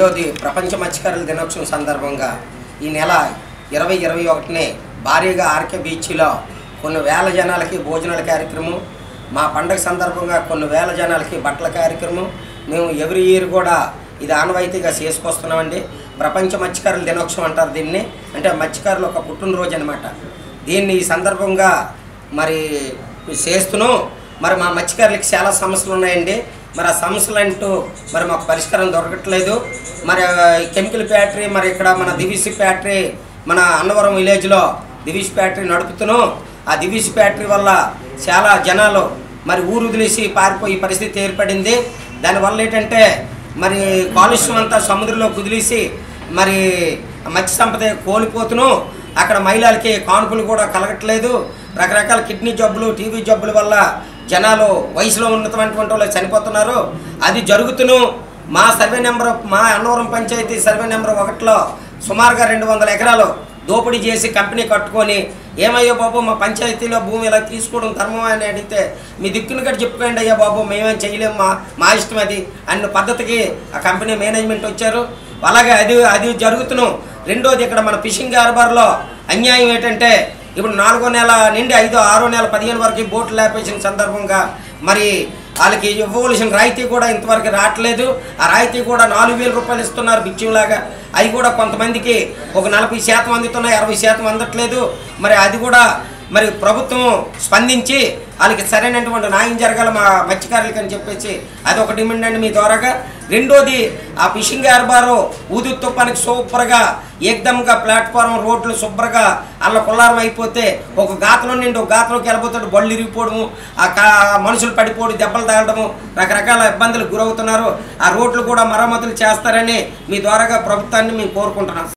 రెండోది ప్రపంచ మత్స్యకారుల దినోత్సవం సందర్భంగా ఈ నెల ఇరవై ఇరవై ఒకటినే భారీగా ఆర్కే బీచ్లో కొన్ని వేల జనాలకి భోజనాల కార్యక్రమం మా పండగ సందర్భంగా కొన్ని వేల జనాలకి బట్టల కార్యక్రమం మేము ఎవ్రీ ఇయర్ కూడా ఇది ఆనవాయితీగా చేసుకొస్తున్నామండి ప్రపంచ మత్స్యకారుల దినోత్సవం అంటారు దీన్ని అంటే మత్స్యకారులు ఒక పుట్టినరోజు అనమాట దీన్ని ఈ సందర్భంగా మరి చేస్తూను మరి మా మత్స్యకారులకి చాలా సమస్యలు ఉన్నాయండి మరి ఆ సమస్యలు అంటూ మరి మాకు పరిష్కారం దొరకట్లేదు మరి ఆ, ఈ కెమికల్ ఫ్యాక్టరీ మరి ఇక్కడ మన దివిసి ఫ్యాక్టరీ మన అన్నవరం విలేజ్లో దివిసి ఫ్యాక్టరీ నడుపుతూను ఆ దివిసి ఫ్యాక్టరీ వల్ల చాలా జనాలు మరి ఊరు వదిలేసి పారిపోయే పరిస్థితి ఏర్పడింది దానివల్ల ఏంటంటే మరి కాలుష్యం అంతా సముద్రంలో కుదిలేసి మరి మత్స్య సంపద కోల్పోతును అక్కడ మహిళలకి కాన్పులు కూడా కలగట్లేదు రకరకాల కిడ్నీ జబ్బులు టీవీ జబ్బుల వల్ల జనాలు వయసులో ఉన్నటువంటి వాళ్ళు చనిపోతున్నారు అది జరుగుతును మా సర్వే నెంబర్ మా అన్నవరం పంచాయతీ సర్వే నెంబర్ ఒకటిలో సుమారుగా రెండు వందల ఎకరాలు దోపిడీ చేసి కంపెనీ కట్టుకొని ఏమయ్యో బాబు మా పంచాయతీలో భూమి ఇలా తీసుకోవడం ధర్మం అని అడిగితే మీ దిక్కును కూడా చెప్పుకోండి అయ్యా బాబు మేమేం చేయలేము మా మా ఇష్టం అది అన్న పద్ధతికి ఆ కంపెనీ మేనేజ్మెంట్ వచ్చారు అలాగే అది అది జరుగుతును రెండోది ఇక్కడ మన ఫిషింగ్ హార్బర్లో అన్యాయం ఏంటంటే ఇప్పుడు నాలుగో నెల నుండి ఐదో ఆరో నెల పదిహేను వరకు ఈ బోట్లు లేపేసిన సందర్భంగా మరి వాళ్ళకి ఇవ్వవలసిన రాయితీ కూడా ఇంతవరకు రావట్లేదు ఆ రాయితీ కూడా నాలుగు వేల రూపాయలు ఇస్తున్నారు బిచ్యంలాగా అవి కూడా కొంతమందికి ఒక నలభై శాతం అందుతున్నాయి అరవై శాతం అందట్లేదు మరి అది కూడా మరి ప్రభుత్వం స్పందించి వాళ్ళకి సరైనటువంటి న్యాయం జరగాలి మా మత్స్యకారులకి అని చెప్పేసి అది ఒక డిమాండ్ అండి మీ ద్వారాగా రెండోది ఆ ఫిషింగ్ హార్బారు ఊదు తుప్పానికి సూపర్గా ఏకదమ్గా ప్లాట్ఫారం రోడ్లు శుభ్రంగా అల్ల కుల్లారం అయిపోతే ఒక గాతలో నుండి ఒక గాతలోకి వెళ్ళిపోతాడు బళ్ళు ఇరిగిపోవడము ఆ కా మనుషులు పడిపోవడం దెబ్బలు తాగడము రకరకాల ఇబ్బందులకు గురవుతున్నారు ఆ రోడ్లు కూడా మరమ్మతులు చేస్తారని మీ ద్వారాగా ప్రభుత్వాన్ని మేము కోరుకుంటున్నాం